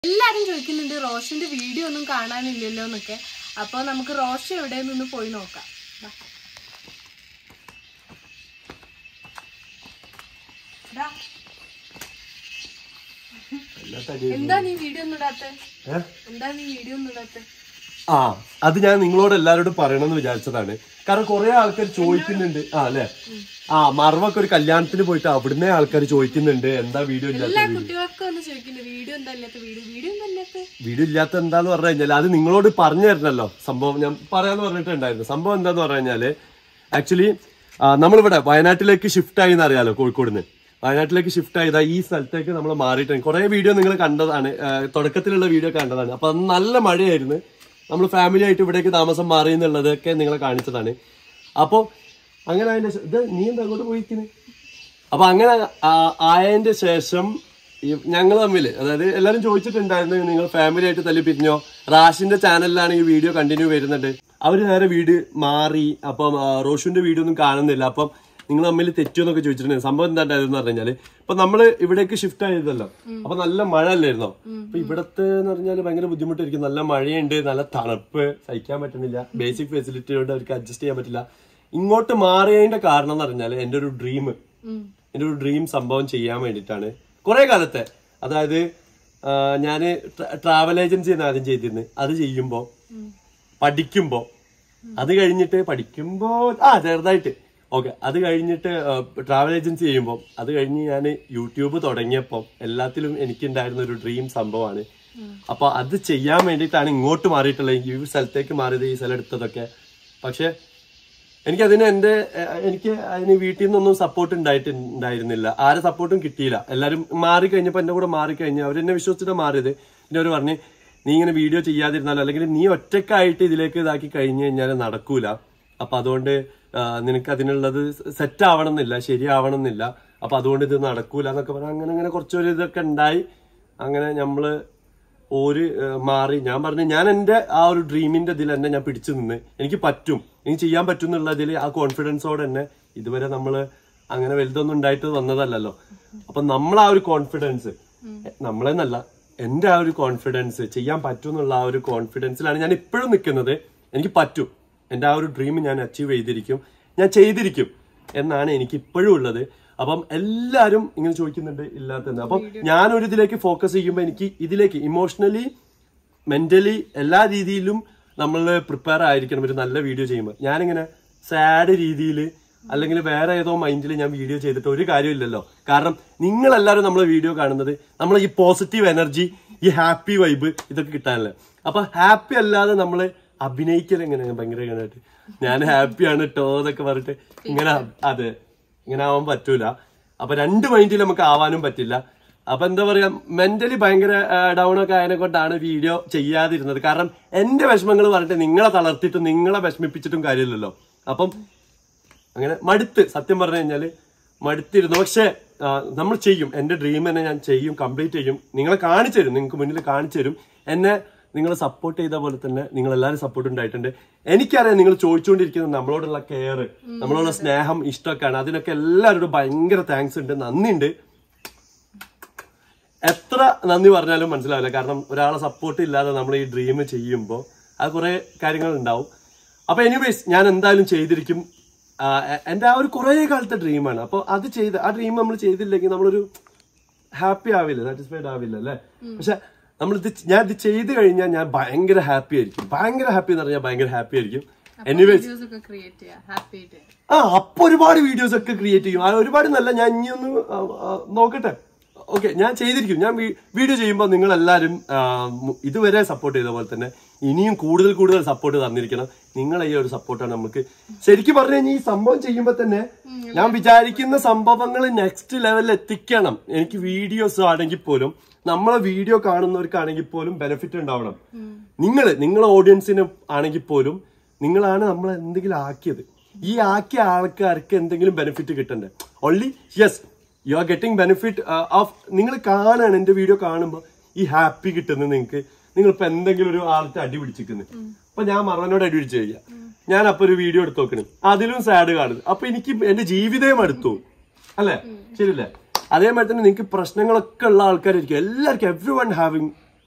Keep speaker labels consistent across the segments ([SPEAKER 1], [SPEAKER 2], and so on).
[SPEAKER 1] എല്ലാരും ചോദിക്കുന്നുണ്ട് റോഷന്റെ വീഡിയോ ഒന്നും കാണാനില്ലല്ലോ എന്നൊക്കെ അപ്പൊ നമുക്ക് റോഷ എവിടെയെന്നൊന്ന് പോയി നോക്കാം വാ. ദാ. എന്താ നീ വീഡിയോ ഒന്നും ഇടാത്ത
[SPEAKER 2] ഏഹ്
[SPEAKER 1] എന്താ നീ വീഡിയോ ഒന്നും ഇടാത്ത
[SPEAKER 2] ആ അത് ഞാൻ നിങ്ങളോട് എല്ലാവരോടും പറയണമെന്ന് വിചാരിച്ചതാണ് കാരണം കുറെ ആൾക്കാർ ചോദിക്കുന്നുണ്ട് ആ അല്ലെ ആ മറവൊക്കെ ഒരു കല്യാണത്തിന് പോയിട്ട് അവിടുന്ന് ആൾക്കാർ ചോദിക്കുന്നുണ്ട് എന്താ വീഡിയോ ഇല്ലാത്ത
[SPEAKER 1] എല്ലാ കുട്ടികൾക്കും ഒന്ന് ചോദിക്കുന്നത് വീഡിയോ എന്താ ഇല്ലാത്ത വീഡിയോ വീഡിയോ എന്താ ഇല്ലാത്ത
[SPEAKER 2] വീഡിയോ ഇല്ലാത്ത എന്താന്ന് പറഞ്ഞു കഴിഞ്ഞാൽ അത് നിങ്ങളോട് പറഞ്ഞു തരണല്ലോ സംഭവം ഞാൻ പറയാന്ന് പറഞ്ഞിട്ടുണ്ടായിരുന്നു സംഭവം എന്താന്ന് പറഞ്ഞു കഴിഞ്ഞാല് ആക്ച്വലി നമ്മളിവിടെ വയനാട്ടിലേക്ക് ഷിഫ്റ്റ് ആയി അറിയാലോ കോഴിക്കോട് നിന്ന് വയനാട്ടിലേക്ക് ഷിഫ്റ്റ് ആയതാ ഈ സ്ഥലത്തേക്ക് നമ്മൾ മാറിയിട്ടുണ്ട് കുറെ വീഡിയോ നിങ്ങൾ കണ്ടതാണ് ആ, തുടക്കത്തിലുള്ള വീഡിയോ കണ്ടതാണ് അപ്പൊ അന്ന് നല്ല മഴയായിരുന്നു നമ്മൾ ഫാമിലി ആയിട്ട് ഇവിടേക്ക് താമസം മാറി എന്നുള്ളതൊക്കെ നിങ്ങളെ കാണിച്ചതാണ് അപ്പോ അങ്ങനെ അതിന്റെ ശേ- ഇത് നീ എന്താ അങ്ങോട്ട് പോയിരിക്കുന്നത് അപ്പൊ അങ്ങനെ ആ- ആയതിന്റെ ശേഷം ഞങ്ങൾ തമ്മിൽ അതായത് എല്ലാരും ചോദിച്ചിട്ടുണ്ടായിരുന്നു നിങ്ങൾ ഫാമിലി ആയിട്ട് തല്ലി പിരിഞ്ഞോ റാഷിന്റെ ചാനലിലാണ് ഈ വീഡിയോ കണ്ടിന്യൂ വരുന്നത് അവര് നേരെ വീട് മാറി അപ്പം ആ, റോഷുവിന്റെ വീഡിയോ ഒന്നും കാണുന്നില്ല അപ്പം നിങ്ങൾ തമ്മിൽ തെറ്റുമെന്നൊക്കെ ചോദിച്ചിട്ടുണ്ട് സംഭവം എന്താ ഉണ്ടായതെന്ന് പറഞ്ഞു കഴിഞ്ഞാല് ഇപ്പൊ നമ്മള് ഇവിടേക്ക് ഷിഫ്റ്റ് ആയതല്ലോ അപ്പൊ നല്ല മഴ അല്ലായിരുന്നോ അപ്പൊ ഇവിടത്തെ എന്ന് പറഞ്ഞാല് ഭയങ്കര ബുദ്ധിമുട്ടായിരിക്കും നല്ല മഴയുണ്ട് നല്ല തണുപ്പ് സഹിക്കാൻ പറ്റുന്നില്ല ബേസിക് ഫെസിലിറ്റി കൊണ്ട് അവർക്ക് അഡ്ജസ്റ്റ് ചെയ്യാൻ പറ്റില്ല ഇങ്ങോട്ട് മാറിയതിന്റെ കാരണം എന്ന് പറഞ്ഞാല് എന്റെ ഒരു ഡ്രീം എന്റെ ഒരു ഡ്രീം സംഭവം ചെയ്യാൻ വേണ്ടിയിട്ടാണ് കുറെ കാലത്തെ അതായത് ആ, ഞാന് ട്രാവൽ ഏജൻസി ആദ്യം ചെയ്തിരുന്നത് അത് ചെയ്യുമ്പോ പഠിക്കുമ്പോ അത് കഴിഞ്ഞിട്ട് പഠിക്കുമ്പോ ആ ചെറുതായിട്ട് ഓക്കെ അത് കഴിഞ്ഞിട്ട് ട്രാവൽ ഏജൻസി ചെയ്യുമ്പോൾ അത് കഴിഞ്ഞ് ഞാൻ യൂട്യൂബ് തുടങ്ങിയപ്പോൾ എല്ലാത്തിലും എനിക്കുണ്ടായിരുന്ന ഒരു ഡ്രീം സംഭവമാണ് അപ്പൊ അത് ചെയ്യാൻ വേണ്ടിയിട്ടാണ് ഇങ്ങോട്ട് മാറിയിട്ടുള്ളത് ഈ സ്ഥലത്തേക്ക് മാറിയത് ഈ സ്ഥലം എടുത്തതൊക്കെ പക്ഷെ എനിക്ക് അതിന് എന്റെ ഏഹ്, എനിക്ക് അതിന് വീട്ടിൽ നിന്നൊന്നും സപ്പോർട്ട് ഉണ്ടായിട്ടുണ്ടായിരുന്നില്ല ആരെ സപ്പോർട്ടും കിട്ടിയില്ല എല്ലാരും മാറി കഴിഞ്ഞപ്പോ എന്റെ കൂടെ മാറി കഴിഞ്ഞു അവരെന്നെ വിശ്വസിച്ചിട്ട് മാറിയത് പിന്നെ അവർ പറഞ്ഞ് നീ ഇങ്ങനെ വീഡിയോ ചെയ്യാതിരുന്നാലോ അല്ലെങ്കിൽ നീ ഒറ്റക്കായിട്ട് ഇതിലേക്ക് ഇതാക്കി കഴിഞ്ഞു കഴിഞ്ഞാൽ നടക്കൂല അപ്പൊ അതുകൊണ്ട് ആ, നിനക്ക് അതിനുള്ളത് സെറ്റ് ആവണം എന്നില്ല ശരിയാവണം എന്നില്ല അപ്പൊ അതുകൊണ്ട് ഇത് നടക്കൂല എന്നൊക്കെ പറഞ്ഞാൽ അങ്ങനെ അങ്ങനെ കുറച്ചൊരു ഇതൊക്കെ ഉണ്ടായി അങ്ങനെ നമ്മള് ഒരു ഏഹ്, മാറി ഞാൻ പറഞ്ഞു ഞാൻ എന്റെ ആ ഒരു ഡ്രീമിന്റെ ഇതിൽ തന്നെ ഞാൻ പിടിച്ചു നിന്ന് എനിക്ക് പറ്റും എനിക്ക് ചെയ്യാൻ പറ്റും എന്നുള്ളതിൽ ആ കോൺഫിഡൻസോടെ തന്നെ ഇതുവരെ നമ്മള് അങ്ങനെ വലുതൊന്നും ഉണ്ടായിട്ട് വന്നതല്ലല്ലോ അപ്പൊ നമ്മൾ ആ ഒരു കോൺഫിഡൻസ് നമ്മളെന്നല്ല എന്റെ ആ ഒരു കോൺഫിഡൻസ് ചെയ്യാൻ പറ്റും എന്നുള്ള ആ ഒരു കോൺഫിഡൻസിലാണ് ഞാൻ ഇപ്പോഴും നിൽക്കുന്നത് എനിക്ക് പറ്റും എന്റെ ആ ഒരു ഡ്രീം ഞാൻ അച്ചീവ് ചെയ്തിരിക്കും ഞാൻ ചെയ്തിരിക്കും എന്നാണ് എനിക്ക് ഇപ്പോഴും ഉള്ളത് അപ്പം എല്ലാരും ഇങ്ങനെ ചോദിക്കുന്നുണ്ട് ഇല്ലാത്തത് അപ്പം ഞാൻ ഒരു ഇതിലേക്ക് ഫോക്കസ് ചെയ്യുമ്പോൾ എനിക്ക് ഇതിലേക്ക് ഇമോഷണലി മെന്റലി എല്ലാ രീതിയിലും നമ്മൾ പ്രിപ്പയർ ആയിരിക്കണം ഒരു നല്ല വീഡിയോ ചെയ്യുമ്പോൾ ഞാനിങ്ങനെ സാഡ് രീതിയിൽ അല്ലെങ്കിൽ വേറെ ഏതോ മൈൻഡിൽ ഞാൻ വീഡിയോ ചെയ്തിട്ട് ഒരു കാര്യമില്ലല്ലോ കാരണം നിങ്ങൾ എല്ലാവരും നമ്മളെ വീഡിയോ കാണുന്നത് നമ്മൾ ഈ പോസിറ്റീവ് എനർജി ഈ ഹാപ്പി വൈബ് ഇതൊക്കെ കിട്ടാനല്ലേ അപ്പൊ ഹാപ്പി അല്ലാതെ നമ്മൾ അഭിനയിക്കൽ എങ്ങനെ ഭയങ്കര ഇങ്ങനെയായിട്ട് ഞാൻ ഹാപ്പിയാണ് കേട്ടോ എന്നൊക്കെ പറഞ്ഞിട്ട് ഇങ്ങനെ അതെ ഇങ്ങനെ ആവാൻ പറ്റൂല അപ്പൊ രണ്ട് മൈൻഡിൽ നമുക്ക് ആവാനും പറ്റില്ല അപ്പൊ എന്താ പറയാ മെന്റലി ഭയങ്കര ഡൗൺ ഒക്കെ ആയതിനെ കൊണ്ടാണ് വീഡിയോ ചെയ്യാതിരുന്നത് കാരണം എന്റെ വിഷമങ്ങൾ പറഞ്ഞിട്ട് നിങ്ങളെ തളർത്തിയിട്ടും നിങ്ങളെ വിഷമിപ്പിച്ചിട്ടും കാര്യമില്ലല്ലോ അപ്പം അങ്ങനെ മടുത്ത് സത്യം പറഞ്ഞു കഴിഞ്ഞാല് മടുത്തിരുന്നു പക്ഷെ നമ്മൾ ചെയ്യും എന്റെ ഡ്രീം തന്നെ ഞാൻ ചെയ്യും കംപ്ലീറ്റ് ചെയ്യും നിങ്ങളെ കാണിച്ചു തരും നിങ്ങൾക്ക് മുന്നിൽ കാണിച്ചു തരും എന്നെ നിങ്ങൾ സപ്പോർട്ട് ചെയ്ത പോലെ തന്നെ നിങ്ങൾ എല്ലാവരും സപ്പോർട്ട് ഉണ്ടായിട്ടുണ്ട് എനിക്കറിയാം നിങ്ങൾ ചോദിച്ചുകൊണ്ടിരിക്കുന്നത് നമ്മളോടുള്ള കെയർ നമ്മളോടുള്ള സ്നേഹം ഇഷ്ടമൊക്കെയാണ് അതിനൊക്കെ എല്ലാവരോടും ഭയങ്കര താങ്ക്സ് ഉണ്ട് നന്ദിയുണ്ട് എത്ര നന്ദി പറഞ്ഞാലും മനസ്സിലാവില്ല കാരണം ഒരാളെ സപ്പോർട്ട് ഇല്ലാതെ നമ്മൾ ഈ ഡ്രീം ചെയ്യുമ്പോൾ അത് കുറെ കാര്യങ്ങൾ ഉണ്ടാവും അപ്പൊ എനിവേസ് ഞാൻ എന്തായാലും ചെയ്തിരിക്കും ആ, എ- എന്റെ ആ ഒരു കുറെ കാലത്തെ ഡ്രീമാണ് അപ്പൊ അത് ചെയ്ത് ആ ഡ്രീം നമ്മൾ ചെയ്തില്ലെങ്കിൽ നമ്മളൊരു ഹാപ്പി ആവില്ല സാറ്റിസ്ഫൈഡ് ആവില്ല അല്ലെ പക്ഷെ നമ്മൾ ഇത് ഞാൻ ഇത് ചെയ്ത് കഴിഞ്ഞാൽ ഞാൻ ഭയങ്കര ഹാപ്പി ആയിരിക്കും ഭയങ്കര ഹാപ്പി എന്ന് പറഞ്ഞാൽ ഭയങ്കര ഹാപ്പി ആയിരിക്കും എനിവേസ്
[SPEAKER 1] വീഡിയോസ് ഒക്കെ ക്രിയേറ്റ് ചെയ്യാം ഹാപ്പി ആയിട്ട്
[SPEAKER 2] ആ അപ്പൊ ഒരുപാട് വീഡിയോസ് ഒക്കെ ക്രിയേറ്റ് ചെയ്യും ആ, ഒരുപാട് നല്ല ഞാൻ ഇനി ഒന്ന് ആ, ആ, നോക്കട്ടെ ഓക്കെ ഞാൻ ചെയ്തിരിക്കും ഞാൻ വീഡിയോ ചെയ്യുമ്പോൾ നിങ്ങൾ എല്ലാവരും ഇതുവരെ സപ്പോർട്ട് ചെയ്ത പോലെ തന്നെ ഇനിയും കൂടുതൽ കൂടുതൽ സപ്പോർട്ട് തന്നിരിക്കണം നിങ്ങളെ ഈ ഒരു സപ്പോർട്ടാണ് നമുക്ക് ശരിക്കും പറഞ്ഞു കഴിഞ്ഞാൽ ഈ സംഭവം ചെയ്യുമ്പോൾ തന്നെ ഞാൻ വിചാരിക്കുന്ന സംഭവങ്ങൾ നെക്സ്റ്റ് ലെവലിൽ എത്തിക്കണം എനിക്ക് വീഡിയോസ് ആണെങ്കിൽ പോലും നമ്മളെ വീഡിയോ കാണുന്നവർക്കാണെങ്കിൽ പോലും ബെനിഫിറ്റ് ഉണ്ടാവണം നിങ്ങൾ നിങ്ങളെ ഓഡിയൻസിന് ആണെങ്കിൽ പോലും നിങ്ങളാണ് നമ്മളെ എന്തെങ്കിലും ആക്കിയത് ഈ ആക്കിയ ആൾക്കാർക്ക് എന്തെങ്കിലും ബെനിഫിറ്റ് കിട്ടണ്ടേ only yes you are getting benefit of നിങ്ങൾ കാണാണ് എന്റെ വീഡിയോ കാണുമ്പോൾ ഈ ഹാപ്പി കിട്ടുന്നത് നിങ്ങൾക്ക് നിങ്ങൾ ഇപ്പൊ എന്തെങ്കിലും ഒരു ആൾക്ക് അടി പിടിച്ചിരിക്കുന്നത് അപ്പൊ ഞാൻ മറവനോട് അടി പിടിച്ചു കഴിഞ്ഞാൽ ഞാൻ അപ്പൊ ഒരു വീഡിയോ എടുത്ത് നോക്കണം അതിലും സാഡ് കാണുന്നത് അപ്പൊ എനിക്ക് എന്റെ ജീവിതം എടുത്തു അല്ലേ ശരിയല്ലേ അതേമാതിരി തന്നെ നിങ്ങൾക്ക് പ്രശ്നങ്ങളൊക്കെ ഉള്ള ആൾക്കാരായിരിക്കും എല്ലാവർക്കും എവ്രി വൺ ഹാവിങ്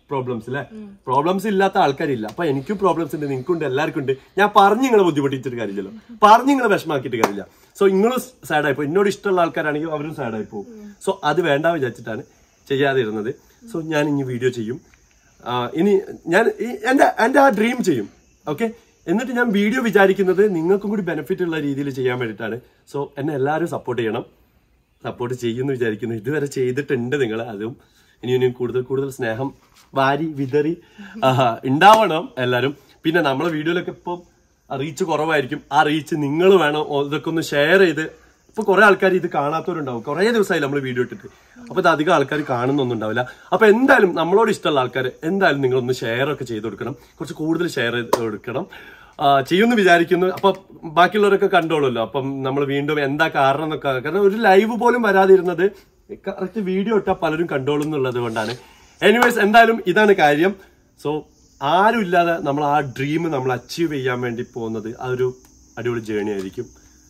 [SPEAKER 2] പ്രോബ്ലംസ് അല്ലേ പ്രോബ്ലംസ് ഇല്ലാത്ത ആൾക്കാരില്ല അപ്പൊ എനിക്കും പ്രോബ്ലംസ് ഉണ്ട് നിങ്ങൾക്കുണ്ട് എല്ലാവർക്കും ഉണ്ട് ഞാൻ പറഞ്ഞു നിങ്ങളെ ബുദ്ധിമുട്ടിച്ചിട്ട് കാര്യമില്ലല്ലോ പറഞ്ഞു നിങ്ങളെ വിഷമാക്കിയിട്ട് കാര്യമില്ല സോ നിങ്ങളും സാഡായി പോകും എന്നോട് ഇഷ്ടമുള്ള ആൾക്കാരാണെങ്കിൽ അവരും സാഡായി പോകും സോ അത് വേണ്ട വിചാരിച്ചിട്ടാണ് ചെയ്യാതിരുന്നത് സോ ഞാൻ ഇനി വീഡിയോ ചെയ്യും ആ, ഇനി ഞാൻ ഈ- എന്റെ എന്റെ ആ ഡ്രീം ചെയ്യും ഓക്കെ എന്നിട്ട് ഞാൻ വീഡിയോ വിചാരിക്കുന്നത് നിങ്ങൾക്കും കൂടി ബെനിഫിറ്റ് ഉള്ള രീതിയിൽ ചെയ്യാൻ വേണ്ടിയിട്ടാണ് സോ എന്നെ എല്ലാവരും സപ്പോർട്ട് ചെയ്യണം സപ്പോർട്ട് ചെയ്യുമെന്ന് വിചാരിക്കുന്നു ഇതുവരെ ചെയ്തിട്ടുണ്ട് നിങ്ങൾ അതും ഇനി ഇനിയും കൂടുതൽ കൂടുതൽ സ്നേഹം വാരി വിതറി ആഹാ, ഉണ്ടാവണം എല്ലാവരും പിന്നെ നമ്മളെ വീഡിയോയിലൊക്കെ ഇപ്പം റീച്ച് കുറവായിരിക്കും ആ റീച്ച് നിങ്ങൾ വേണം ഓ, ഇതൊക്കെ ഒന്ന് ഷെയർ ചെയ്ത് ഇപ്പൊ കുറെ ആൾക്കാർ ഇത് കാണാത്തവരുണ്ടാവും കുറെ ദിവസമായി നമ്മൾ വീഡിയോ ഇട്ടിട്ട് അപ്പൊ ഇത് അധികം ആൾക്കാർ കാണുന്നൊന്നും ഉണ്ടാവില്ല അപ്പൊ എന്തായാലും നമ്മളോട് ഇഷ്ടമുള്ള ആൾക്കാർ എന്തായാലും നിങ്ങൾ ഒന്ന് ഷെയർ ഒക്കെ ചെയ്ത് കൊടുക്കണം കുറച്ച് കൂടുതൽ ഷെയർ ചെയ്ത് കൊടുക്കണം ആ, ചെയ്യുമെന്ന് വിചാരിക്കുന്നു അപ്പൊ ബാക്കിയുള്ളവരൊക്കെ കണ്ടോളൂല്ലോ അപ്പം നമ്മൾ വീണ്ടും എന്താ കാരണം എന്നൊക്കെ കാരണം ഒരു ലൈവ് പോലും വരാതിരുന്നത് കറക്റ്റ് വീഡിയോ ഇട്ടാൽ പലരും കണ്ടോളും എന്നുള്ളത് കൊണ്ടാണ് എനിവേസ് എന്തായാലും ഇതാണ് കാര്യം സോ ആരും ഇല്ലാതെ നമ്മൾ ആ ഡ്രീം നമ്മൾ അച്ചീവ് ചെയ്യാൻ വേണ്ടി പോകുന്നത് അതൊരു അടിപൊളി ജേണി ആയിരിക്കും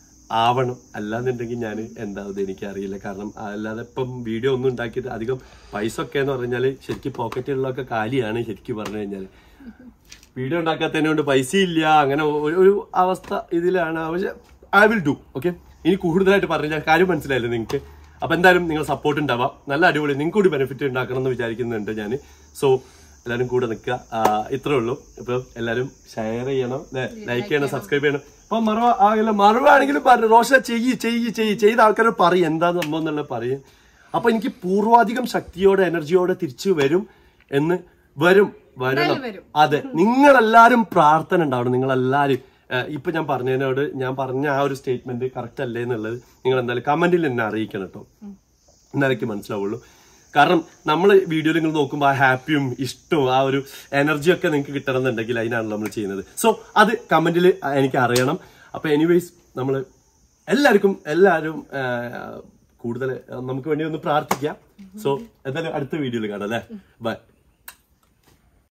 [SPEAKER 2] ആവണം അല്ലാന്നുണ്ടെങ്കിൽ ഞാൻ എന്താവത് എനിക്കറിയില്ല കാരണം അല്ലാതെ ഇപ്പം വീഡിയോ ഒന്നും ഉണ്ടാക്കിയിട്ട് അധികം പൈസ ഒക്കെ എന്ന് പറഞ്ഞാൽ ശരിക്കും പോക്കറ്റിലുള്ളതൊക്കെ കാലിയാണ് ശരിക്കും പറഞ്ഞു കഴിഞ്ഞാൽ വീഡിയോ ഉണ്ടാക്കാത്തതിനെ കൊണ്ട് പൈസ ഇല്ല അങ്ങനെ ഒരു ഒരു അവസ്ഥ ഇതിലാണ് പക്ഷെ ഐ വിൽ ഡു ഓക്കെ ഇനി കൂടുതലായിട്ട് പറഞ്ഞാൽ കാര്യം മനസ്സിലായില്ലേ നിങ്ങൾക്ക് അപ്പൊ എന്തായാലും നിങ്ങൾ സപ്പോർട്ട് ഉണ്ടാവാം നല്ല അടിപൊളി നിങ്ങൾക്ക് കൂടി ബെനിഫിറ്റ് ഉണ്ടാക്കണം എന്ന് വിചാരിക്കുന്നുണ്ട് ഞാൻ സോ എല്ലാവരും കൂടെ നിൽക്കുക ഇത്രേ ഉള്ളൂ ഇപ്പൊ എല്ലാവരും ഷെയർ ചെയ്യണം ലൈക്ക് ചെയ്യണം സബ്സ്ക്രൈബ് ചെയ്യണം അപ്പൊ മറവ ആകില്ല മറവ ആണെങ്കിലും പറഞ്ഞു റോഷ ചെയ്യ് ചെയ്യ് ചെയ്യ് ചെയ്ത ആൾക്കാർ പറയും എന്താ സംഭവം എന്നുള്ളത് പറയും അപ്പൊ എനിക്ക് പൂർവാധികം ശക്തിയോടെ എനർജിയോടെ തിരിച്ചു വരും എന്ന് വരും വരണം
[SPEAKER 1] വരും.
[SPEAKER 2] അതെ നിങ്ങളെല്ലാരും പ്രാർത്ഥന ഉണ്ടാവണം നിങ്ങളെല്ലാരും ഏഹ്, ഇപ്പൊ ഞാൻ പറഞ്ഞതിനോട് ഞാൻ പറഞ്ഞ ആ ഒരു സ്റ്റേറ്റ്മെന്റ് കറക്റ്റ് അല്ലേ എന്നുള്ളത് നിങ്ങൾ എന്തായാലും കമന്റിൽ എന്നെ അറിയിക്കണം കേട്ടോ എന്നാലൊക്കെ മനസ്സിലാവുള്ളൂ കാരണം നമ്മൾ വീഡിയോയിൽ നിങ്ങൾ നോക്കുമ്പോൾ ആ ഹാപ്പിയും ഇഷ്ടവും ആ ഒരു എനർജിയും ഒക്കെ നിങ്ങൾക്ക് കിട്ടണം എന്നുണ്ടെങ്കിൽ അതിനാണല്ലോ നമ്മൾ ചെയ്യുന്നത് സോ അത് കമന്റിൽ എനിക്ക് അറിയണം അപ്പൊ എനിവേസ് നമ്മൾ എല്ലാവർക്കും എല്ലാവരും കൂടുതൽ നമുക്ക് വേണ്ടി ഒന്ന് പ്രാർത്ഥിക്കാം സോ എന്തായാലും അടുത്ത വീഡിയോയിൽ കാണാം അല്ലേ ബൈ